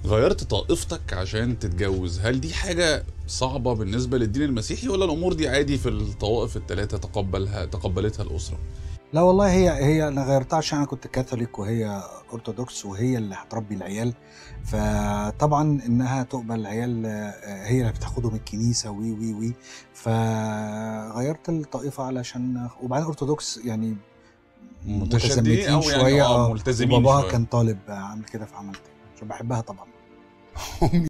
غيرت طائفتك عشان تتجوز هل دي حاجة صعبة بالنسبة للدين المسيحي ولا الأمور دي عادي في الطوائف الثلاثة تقبلها تقبلتها الأسرة؟ لا والله هي هي انا غيرتها عشان انا كنت كاثوليك وهي ارثوذكس وهي اللي هتربي العيال فطبعا انها تقبل العيال آه، هي اللي بتاخدهم الكنيسه وي وي وي فغيرت الطائفه علشان وبعدين ارثوذكس يعني متشددين متزمتين أو يعني شويه آه اه ملتزمين وباباها شوية. كان طالب عامل كده فعملت عشان بحبها طبعا